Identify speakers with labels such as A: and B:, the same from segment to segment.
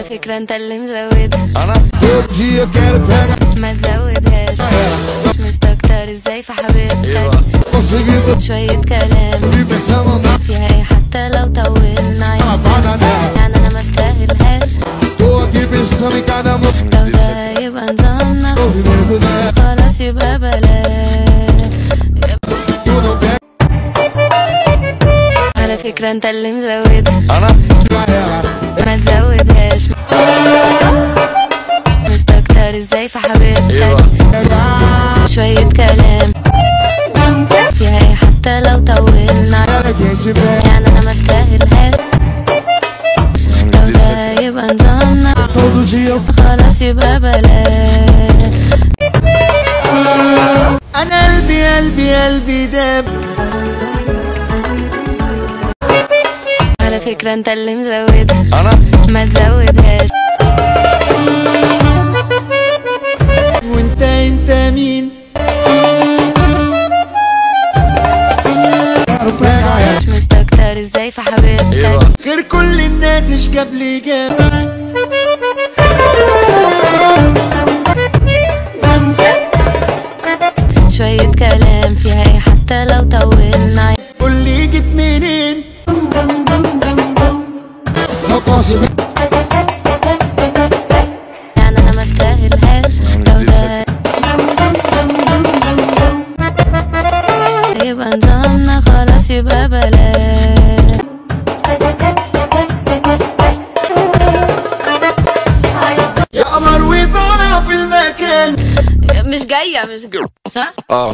A: فكرة انت اللي مزودها
B: انا
C: Todo dia quero pegar
A: ما تزودهاش مش مستكتر ازاي في حبيبتك
B: ايوه
C: conseguindo
A: شوية كلام
C: me pensando na
A: فيها ايه حتى لو طولنا
C: banana
A: يعني انا ما استاهلهاش
C: Tô aqui pensando em cada movimento
A: لو ده يبقى نظامنا
C: né
A: خلاص يبقى بلاش
C: Tu não pega
A: على فكرة انت اللي مزودها
B: انا
C: ela
A: ما تزودهاش مستكتر ازاي في حبيبتك
B: ايوه
A: شوية كلام فيها ايه حتى لو طولنا
C: Ela quem tiver
A: يعني انا ما استاهلهاش لو ده يبقى نظامنا
C: todo dia eu
A: خلاص يبقى بلاش
D: انا قلبي قلبي قلبي داب
A: على فكرة انت اللي مزودها
B: انا
A: ما تزودهاش
D: وانت انت مين
C: quero pegar ela
A: مش مستكتر ازاي في حبيبتك
B: ايوه
D: غير كل الناس ايش جاب لي جاب
A: شوية كلام فيها ايه حتى لو طولنا
D: قول لي جيت منين
C: Não posso ver
A: يعني انا ما استاهلهاش لو ده يبقى نظامنا خلاص يبقى بلاش
D: يا قمر وضعنا في المكان
A: مش جاية مش جاية صح؟
B: اه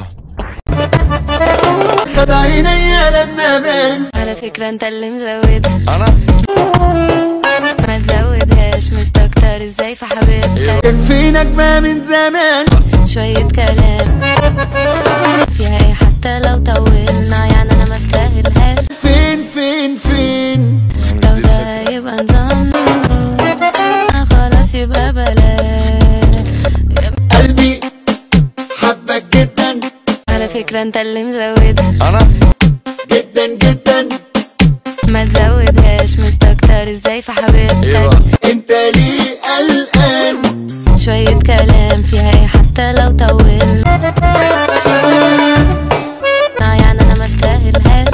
D: خد عينيا لما بان
A: على فكرة انت اللي مزودها
B: انا
A: ما تزودهاش مستكتر ازاي في حبيبتك
D: كان فينك ما من زمان
A: شوية كلام فيها ايه حتى لو طولنا يعني انا ما استاهلهاش
D: فين فين فين
A: لو ده يبقى نظامنا خلاص يبقى بلاش
D: قلبي حبك جدا
A: على فكرة انت اللي مزودها
B: انا
D: جدا جدا
A: ما تزودهاش مستكتر ازاي في حبيبتك
B: ايوه
D: انت ليه قلقان
A: شوية كلام فيها ايه حتى لو طولنا يعني انا ما استاهلهاش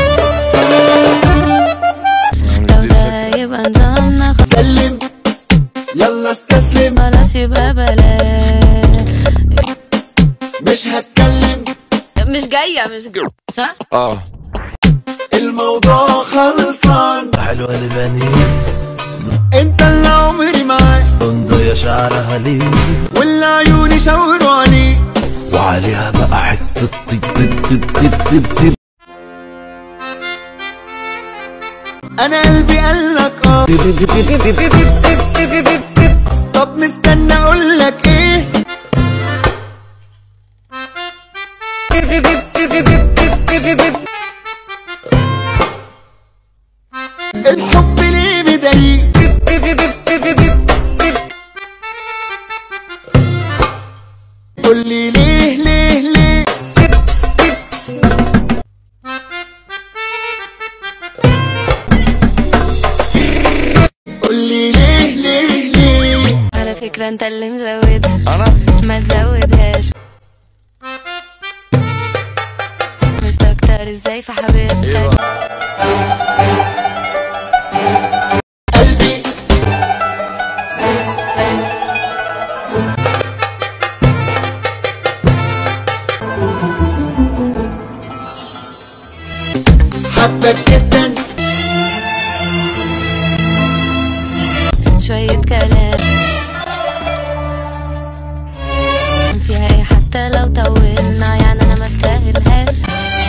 A: لو ده يبقى نظامنا
D: سلم يلا استسلم
A: خلاص يبقى بلاش
D: مش هتكلم
A: مش جاية مش جاية صح؟
B: اه
D: الموضوع خلصان
E: حلوة لبنانيس
D: انت اللي عمري معاك
E: بندق يا شعرها ليه
D: واللي عيوني شاوروا عليك
E: وعليها بقى حتة طيب طيب طيب طيب طيب طيب
D: انا قلبي قالك اه طب مستنى اقولك ايه الحب ليه بدليل قولي ليه ليه ليه قولي ليه ليه ليه
A: على فكرة انت اللي مزودها
B: انا
A: ما تزودهاش مستكتر ازاي في حبيبتك
B: ايوه
D: قلبي حبك جدا
A: شوية كلام فيها ايه حتى لو طولنا يعني انا ما استاهلهاش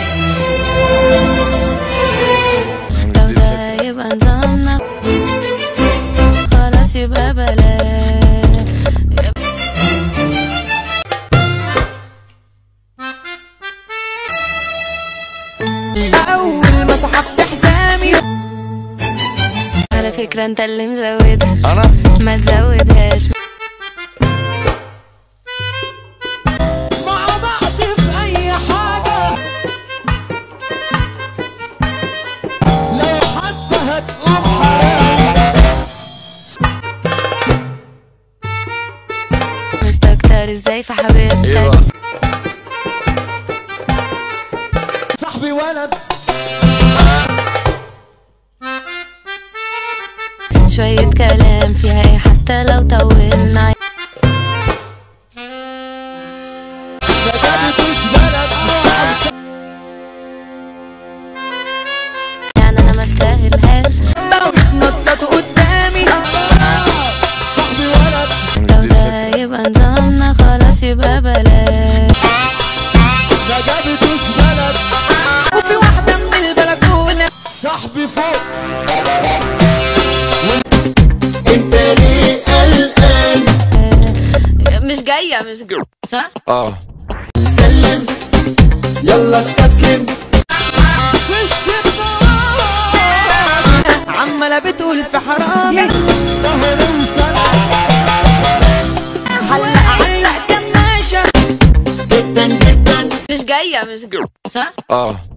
A: لو ده يبقى نظامنا خلاص يبقى بلاش
D: اول ما سحبت حزامي
A: على فكرة انت اللي مزودها
B: انا
A: ما تزودهاش
D: مع بعض في اي حاجه لو حتى هتقوم حرام
A: تأثر ازاي في حبيبتك
E: ايوه
C: صاحبي ولد
A: شوية كلام فيها ايه حتى لو طولنا
C: ده بيبوس بلد
A: يعني انا ما استاهلهاش
D: نطط قدامي
C: صاحبي ولد
A: لو ده يبقى نظامنا خلاص يبقى بلاش
C: ده ده بيبوس بلد
D: وفي واحدة من البلكونة
C: صاحبي فوق
D: انت ليه قلقان
A: مش جاية مش جاية صح؟
E: اه
D: سلم يلا استسلم
C: في الشباك
D: عمالة بتقول في حرامي
C: ده نوصل
D: علق علق كماشة جدا جدا
A: مش جاية مش جاية صح؟
E: اه